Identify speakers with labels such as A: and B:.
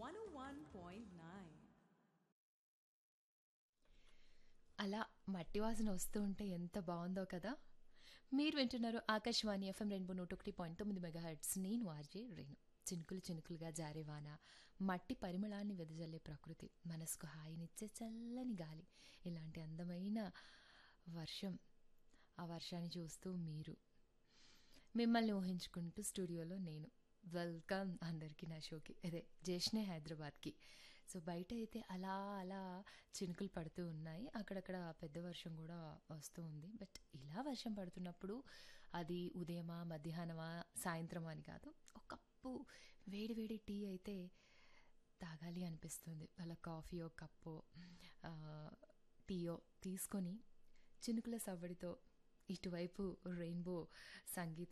A: 101.9.
B: అలా మట్టి వాసన వస్తూ ఉంటే ఎంత బాగుందో కదా మీరు వింటున్నారు ఆకాశవాణి ఎఫ్ఎం రెయిన్బో నూట ఒకటి పాయింట్ తొమ్మిది మెగా హెడ్స్ నేను ఆర్జే రేణు చినుకులు చినుకులుగా జారే వాన మట్టి పరిమళాన్ని వెదజల్లే ప్రకృతి మనసుకు హాయినిచ్చే చల్లని గాలి ఇలాంటి అందమైన వర్షం ఆ వర్షాన్ని చూస్తూ మీరు మిమ్మల్ని ఊహించుకుంటూ స్టూడియోలో నేను వెల్కమ్ అందరికీ నా షోకి అదే జేష్నే హైదరాబాద్కి సో బయట అయితే అలా అలా చినుకులు పడుతూ ఉన్నాయి అక్కడక్కడ పెద్ద వర్షం కూడా వస్తూ ఉంది బట్ ఇలా వర్షం పడుతున్నప్పుడు అది ఉదయమా మధ్యాహ్నమా సాయంత్రమా అని కాదు ఒక కప్పు వేడి వేడి టీ అయితే తాగాలి అనిపిస్తుంది వాళ్ళ కాఫీయో కప్పో ఆ, టీయో తీసుకొని చినుకుల సవ్వడితో ఇటువైపు రెయిన్బో సంగీతం